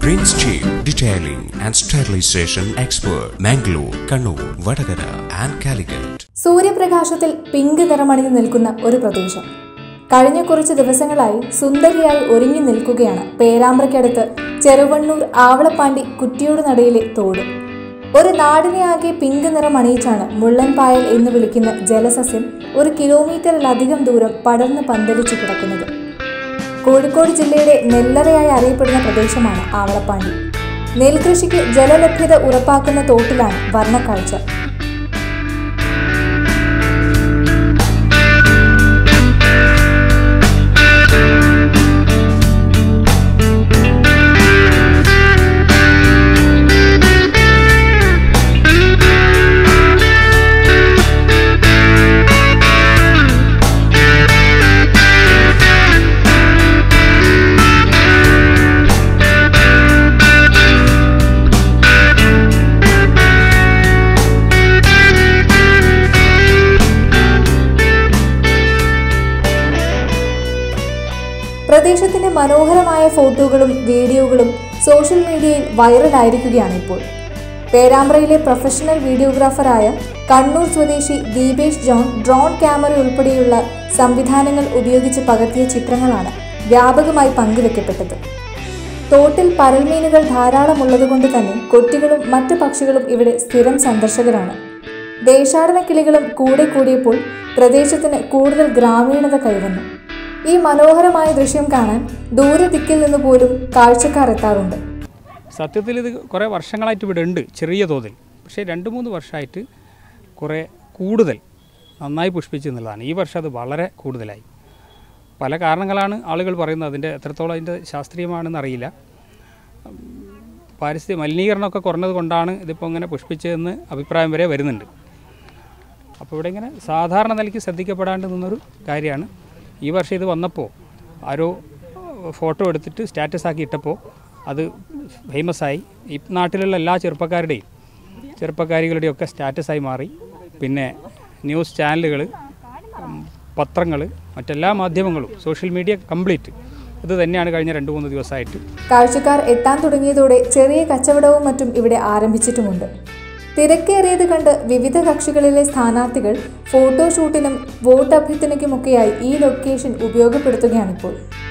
Prince Jeep Detailing and Sterilization Expert, Mangalore, Kannur, Vadagara and Calicut. സൂര്യപ്രകാശത്തിൽ pink നിറമണിഞ്ഞു നിൽക്കുന്ന ഒരു പ്രദേശം കഴിഞ്ഞ കുറച്ച് ദിവസങ്ങളായി സുന്ദരിയായി ഒരുങ്ങി നിൽക്കുകയാണ് പേരാമ്പ്രയ്ക്കടുത്ത് ചെറുവണ്ണൂർ ആവളപ്പാണ്ടി കുറ്റിയോട് നടയിലെ തോട് ഒരു നാടിനെ ആകെ പിങ്ക് നിറം അണിയിച്ചാണ് മുള്ളൻപായൽ എന്ന് വിളിക്കുന്ന ജലസസ്യം ഒരു കിലോമീറ്ററിലധികം ദൂരം പടർന്ന് പന്തലിച്ചു കിടക്കുന്നത് കോഴിക്കോട് ജില്ലയുടെ നെല്ലറയായി അറിയപ്പെടുന്ന പ്രദേശമാണ് ആവളപ്പാണ്ടി നെൽകൃഷിക്ക് ജലലഭ്യത ഉറപ്പാക്കുന്ന തോട്ടിലാണ് വർണ്ണക്കാഴ്ച പ്രദേശത്തിന്റെ മനോഹരമായ ഫോട്ടോകളും വീഡിയോകളും സോഷ്യൽ മീഡിയയിൽ വൈറലായിരിക്കുകയാണ് ഇപ്പോൾ പേരാമ്പ്രയിലെ പ്രൊഫഷണൽ വീഡിയോഗ്രാഫറായ കണ്ണൂർ സ്വദേശി ദീപേഷ് ജോൺ ഡ്രോൺ ക്യാമറ ഉൾപ്പെടെയുള്ള സംവിധാനങ്ങൾ ഉപയോഗിച്ച് പകർത്തിയ ചിത്രങ്ങളാണ് വ്യാപകമായി പങ്കുവെക്കപ്പെട്ടത് തോട്ടിൽ പരൽമീനുകൾ ധാരാളമുള്ളതുകൊണ്ട് തന്നെ കൊറ്റികളും മറ്റ് പക്ഷികളും ഇവിടെ സ്ഥിരം സന്ദർശകരാണ് ദേശാടന കിളികളും കൂടെ കൂടിയപ്പോൾ പ്രദേശത്തിന് കൂടുതൽ ഗ്രാമീണത കൈവന്നു ഈ മനോഹരമായ ദൃശ്യം കാണാൻ ദൂരെ ദിക്കിൽ നിന്ന് പോലും കാഴ്ചക്കാർ എത്താറുണ്ട് സത്യത്തിൽ ഇത് കുറേ വർഷങ്ങളായിട്ട് ഇവിടെ ഉണ്ട് ചെറിയ തോതിൽ പക്ഷേ രണ്ട് മൂന്ന് വർഷമായിട്ട് കുറേ കൂടുതൽ നന്നായി പുഷ്പിച്ചു എന്നുള്ളതാണ് ഈ വർഷം അത് വളരെ കൂടുതലായി പല കാരണങ്ങളാണ് ആളുകൾ പറയുന്നത് അതിൻ്റെ എത്രത്തോളം അതിൻ്റെ ശാസ്ത്രീയമാണെന്ന് അറിയില്ല ഉം, പാരിസ്ഥിതിക മലിനീകരണമൊക്കെ കുറഞ്ഞത് കൊണ്ടാണ് ഇതിപ്പോൾ ഇങ്ങനെ പുഷ്പിച്ചതെന്ന് അഭിപ്രായം വരെ വരുന്നുണ്ട് അപ്പോൾ ഇവിടെ ഇങ്ങനെ സാധാരണ നിലയ്ക്ക് ശ്രദ്ധിക്കപ്പെടാണ്ട് നിന്നൊരു കാര്യമാണ് ഈ വർഷം ഇത് വന്നപ്പോൾ ആരോ ഫോട്ടോ എടുത്തിട്ട് സ്റ്റാറ്റസ് ആക്കി ഇട്ടപ്പോൾ അത് ഫേമസായി ഈ നാട്ടിലുള്ള എല്ലാ ചെറുപ്പക്കാരുടെയും ചെറുപ്പക്കാരികളുടെയും ഒക്കെ സ്റ്റാറ്റസായി മാറി പിന്നെ ന്യൂസ് ചാനലുകൾ പത്രങ്ങൾ മറ്റെല്ലാ മാധ്യമങ്ങളും സോഷ്യൽ മീഡിയ കംപ്ലീറ്റ് ഇത് തന്നെയാണ് കഴിഞ്ഞ രണ്ട് മൂന്ന് ദിവസമായിട്ട് കാഴ്ചക്കാർ എത്താൻ തുടങ്ങിയതോടെ ചെറിയ കച്ചവടവും മറ്റും ഇവിടെ ആരംഭിച്ചിട്ടുമുണ്ട് തിരക്കേറിയത് കണ്ട് വിവിധ കക്ഷികളിലെ സ്ഥാനാർത്ഥികൾ ഫോട്ടോഷൂട്ടിനും വോട്ട് അഭ്യർത്ഥനയ്ക്കുമൊക്കെയായി ഈ ലൊക്കേഷൻ ഉപയോഗപ്പെടുത്തുകയാണിപ്പോൾ